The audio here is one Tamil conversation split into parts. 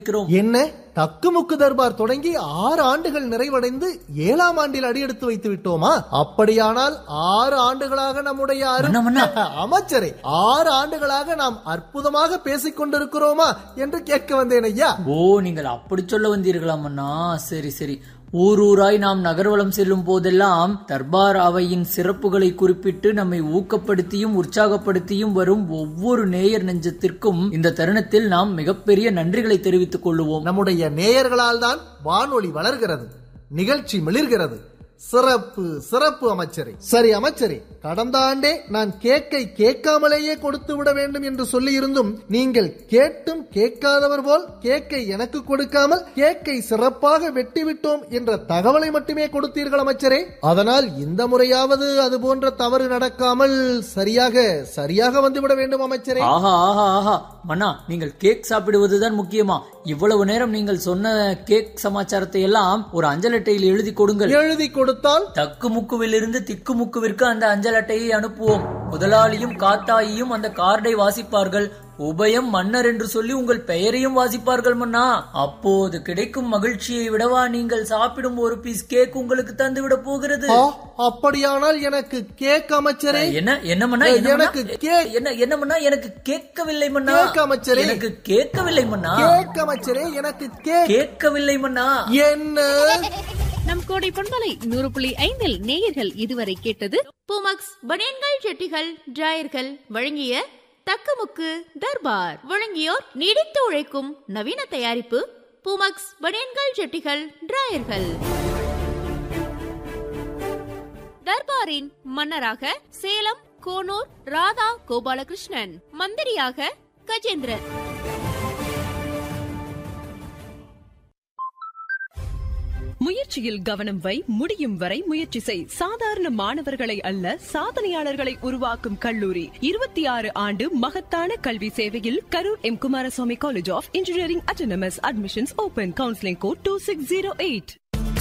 இருக்கிறோம் என்ன தக்குமுக்கு தர்பார் தொடங்கி ஆறு ஆண்டுகள் நிறைவடைந்து ஏழாம் ஆண்டில் அடியெடுத்து வைத்து விட்டோமா அப்படியானால் ஆறு ஆண்டுகளாக நம்முடைய அரு- மன்னா, மன்னா. அமைச்சரே ஆறு ஆண்டுகளாக நாம் அற்புதமாக பேசிக் கொண்டிருக்கிறோமா என்று கேட்க வந்தேன் ஐயா ஓ நீங்கள் அப்படி சொல்ல வந்தீர்களாம் அண்ணா சரி சரி ஊர் ஊராய் நாம் நகர்வலம் செல்லும் போதெல்லாம் தர்பார் அவையின் சிறப்புகளை குறிப்பிட்டு நம்மை ஊக்கப்படுத்தியும் உற்சாகப்படுத்தியும் வரும் ஒவ்வொரு நேயர் நெஞ்சத்திற்கும் இந்த தருணத்தில் நாம் மிகப்பெரிய நன்றிகளை தெரிவித்துக் கொள்ளுவோம் நம்முடைய நேயர்களால் தான் வானொலி வளர்கிறது நிகழ்ச்சி மிளிர்கிறது சிறப்பு சிறப்பு அமைச்சரே சரி அமைச்சரே கடந்த ஆண்டே நான் கேக்கை கேட்காமலேயே கொடுத்து விட வேண்டும் என்று சொல்லி இருந்தும் நீங்கள் கேட்டும் கேட்காதவர் போல் கேக்கை எனக்கு கொடுக்காமல் கேக்கை சிறப்பாக வெட்டி விட்டோம் என்ற தகவலை மட்டுமே கொடுத்தீர்கள் அமைச்சரே அதனால் இந்த முறையாவது அது போன்ற தவறு நடக்காமல் சரியாக சரியாக வந்துவிட வேண்டும் அமைச்சரே ஆஹா ஆஹா ஆஹா மன்னா நீங்கள் கேக் சாப்பிடுவதுதான் முக்கியமா இவ்வளவு நேரம் நீங்கள் சொன்ன கேக் சமாச்சாரத்தை எல்லாம் ஒரு அஞ்சல் அட்டையில் எழுதி கொடுங்கள் எழுதி கொடுத்தால் தக்கு முக்குவிலிருந்து திக்கு முக்குவிற்கு அந்த அஞ்சல் அட்டையை அனுப்புவோம் முதலாளியும் காத்தாயியும் அந்த கார்டை வாசிப்பார்கள் உபயம் மன்னர் என்று சொல்லி உங்கள் பெயரையும் வாசிப்பார்கள் மன்னா அப்போது கிடைக்கும் மகிழ்ச்சியை விடவா நீங்கள் சாப்பிடும் ஒரு பீஸ் கேக் உங்களுக்கு தந்து விட போகிறது ஆ, அப்படியானால் எனக்கு கேக் அமைச்சரே என்ன என்ன மன்னா என்ன மன்னா? எனக்கு கேக். என்ன என்ன மன்னா எனக்கு கேட்கவில்லை மன்னா கேக் அமைச்சரே. எனக்கு கேட்கவில்லை மன்னா கேக் அமைச்சரே எனக்கு கேக் கேட்கவில்லை மன்னா என்ன நம் கோடை பண்பலை நூறு புள்ளி ஐந்தில் நேயர்கள் இதுவரை கேட்டது பூமக்ஸ் பனியன்கள் ஜெட்டிகள் டிராயர்கள் வழங்கிய தக்கமுக்கு தர்பார் வழங்கியோர் நீடித்து உழைக்கும் நவீன தயாரிப்பு பூமக்ஸ் பனியன்கள் ஜெட்டிகள் டிராயர்கள் தர்பாரின் மன்னராக சேலம் கோனூர் ராதா கோபாலகிருஷ்ணன் மந்திரியாக கஜேந்திரன் முயற்சியில் கவனம் வை முடியும் வரை முயற்சி செய் சாதாரண மாணவர்களை அல்ல சாதனையாளர்களை உருவாக்கும் கல்லூரி இருபத்தி ஆறு ஆண்டு மகத்தான கல்வி சேவையில் Karur M Kumaraswamy college of engineering autonomous admissions open counselling code two six zero eight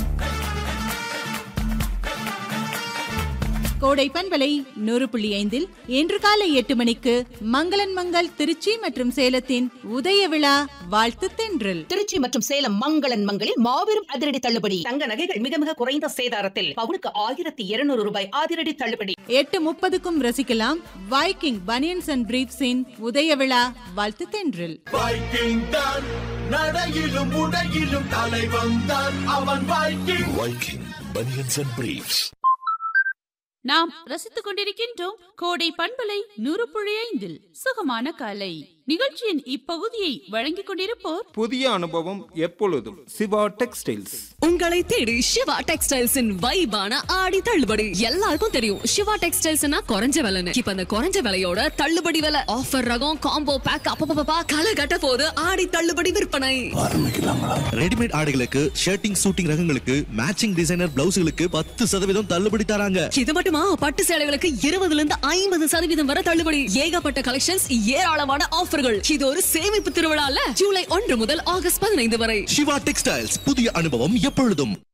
கோடை பண்பலை நூறு புள்ளி ஐந்தில் இன்று காலை எட்டு மணிக்கு மங்களன் மங்கள் திருச்சி மற்றும் சேலத்தின் உதய விழா வாழ்த்து தென்றல் திருச்சி மற்றும் சேலம் மங்களன் மங்களில் மாபெரும் அதிரடி தள்ளுபடி தங்க நகைகள் மிக மிக குறைந்த சேதாரத்தில் பவுனுக்கு ஆயிரத்தி இருநூறு ரூபாய் அதிரடி தள்ளுபடி எட்டு முப்பதுக்கும் ரசிக்கலாம் வைக்கிங் பனியன்ஸ் அண்ட் பிரீப்ஸின் உதய விழா வாழ்த்து தென்றல் வைக்கிங் தான் நடையிலும் உடையிலும் தலைவன் தான் அவன் Viking Viking banians and briefs நாம் ரசித்துக் கொண்டிருக்கின்றோம் கோடை பண்பலை நூறு புள்ளி ஐந்தில் சுகமான காலை நிகழ்ச்சியின் இப்பகுதியை வழங்கிக் கொண்டிருப்போர் புதிய அனுபவம் எப்பொழுதும் சிவா டெக்ஸ்டைல்ஸ் உங்களை தேடி சிவா டெக்ஸ்டைல்ஸின் வைபான ஆடி தள்ளுபடி எல்லாருக்கும் தெரியும் சிவா டெக்ஸ்டைல்ஸ்னா குறைஞ்ச விலைன்னு இப்ப அந்த குறைஞ்ச விலையோட தள்ளுபடி விலை ஆஃபர் ரகம் காம்போ பேக் அப்பப்பா களை கட்ட போது ஆடி தள்ளுபடி விற்பனை ரெடிமேட் ஆடைகளுக்கு ஷர்ட்டிங் சூட்டிங் ரகங்களுக்கு மேட்சிங் டிசைனர் பிளவுஸ்களுக்கு பத்து சதவீதம் தள்ளுபடி தராங்க இது மட்டுமா பட்டு சேலைகளுக்கு இருபதுல இருந்து ஐம்பது சதவீதம் வரை தள்ளுபடி ஏகப்பட்ட கலெக்ஷன்ஸ் ஏராளமான ஆஃபர்கள் இது ஒரு சேமிப்பு திருவிழால ஜூலை ஒன்று முதல் ஆகஸ்ட் பதினைந்து வரை சிவா டெக்ஸ்டைல்ஸ் புதிய அனுபவம் எப்பொழுதும்